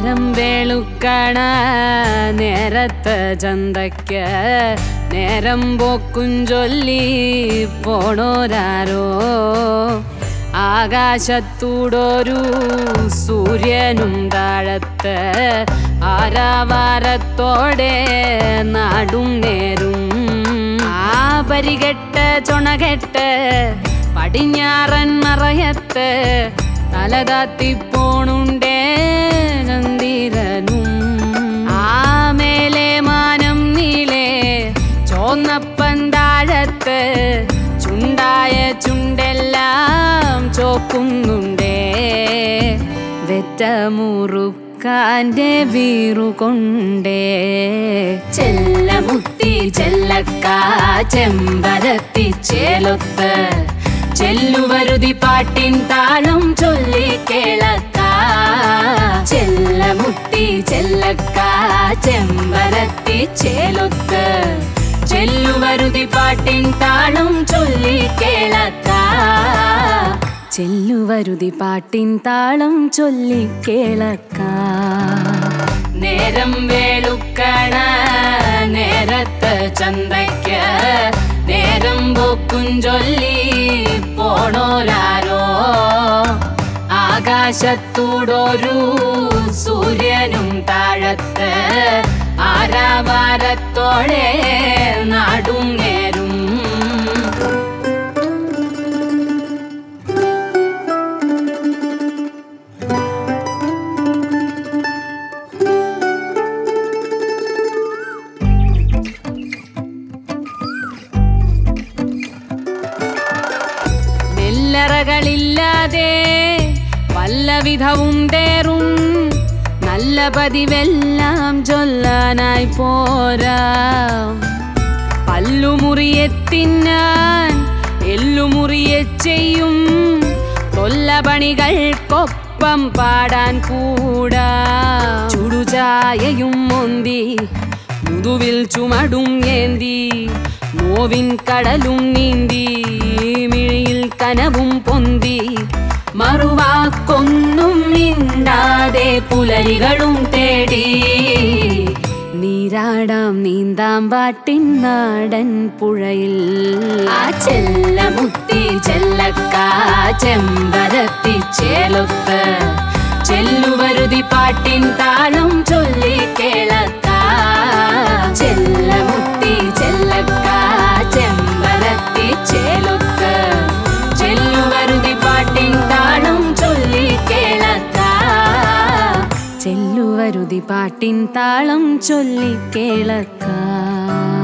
നേരം വേളുക്കണ നേരത്തെ ചന്തയ്ക്ക് നേരം പോക്കും ചൊല്ലി പോണോരാരോ ആകാശത്തൂടൊരു സൂര്യനും താഴത്ത് ആരാവാരത്തോടെ നാടും നേരും ആ പരികെട്ട് ചുണകെട്ട് പടിഞ്ഞാറൻ മറയത്ത് തലതാത്തിപ്പോണുണ്ടേ ചന്ദിരനും ആ മേലെ മാനം നീളെ ചോന്നപ്പൻ താഴത്ത് ചുണ്ടായ ചുണ്ടെല്ലാം ചോക്കുന്നുണ്ടേ വെറ്റമുറുക്കാന്റെ വീറുകൊണ്ടേ ചെല്ലമുത്തി ചെല്ലക്കാ ചെമ്പരത്തി ചേലൊത്ത് ചെല്ലുവരുതി പാട്ടിൻ താളം ചൊല്ലി കേളക്ക ചെല്ലമുത്തി ചെല്ലക്ക ചെമ്പരത്തി ചേലൊത്ത് ചെല്ലുവരുതി പാട്ടിൻ താളം ചൊല്ലി കേളക്ക ചെല്ലുവരുതി പാട്ടിൻ താളം ചൊല്ലി കേളക്ക നേരം വേളുക്കണ നേരത്ത് ചന്തയ്ക്ക് നേരം പോക്കും ചൊല്ലി പോണോരാരോ ആകാശത്തൂടൊരു സൂര്യനും താഴത്ത് ആരാവാരത്തോടെ നാടും നേരും നെല്ലറകളില്ലാതെ പല്ലവിധവും തേറും നല്ല പതിവെല്ലാം ചൊല്ലാനായി പോരാ പല്ലുമുറിയെ തിന്നാൻ എല്ലുമുറിയെ ചെയ്യും കൊല്ലപണികൾക്കൊപ്പം പാടാൻ കൂടാ ചുടുചായയും മൊന്തി മുതുവിൽ ചുമടും ഏന്തി നോവിൻ കടലും നീന്തി മിഴിയിൽ കനവും പൊന്തി മറുവാക്കൊന്നും മിണ്ടാതെ പുലരികളും തേടി നീരാടാം നീന്താം പാട്ടിൻ നാടൻ പുഴയിൽ ആ ചെല്ലമുത്തി ചെല്ലക്ക ചെമ്പരത്തി ചേലൊത്ത് ചെല്ലുവരുതി പാട്ടിൻ താളം ചൊല്ലി കേളക്ക ചെല്ലമുത്തി ചെല്ലക്ക ചെമ്പരത്തി ചേലൊത്ത് ചെല്ലുവരുതി പാട്ടിൻ താളം ചൊല്ലി കേളക്ക ചെല്ലുവരുതി പാട്ടിൻ താളം ചൊല്ലി കേളക്ക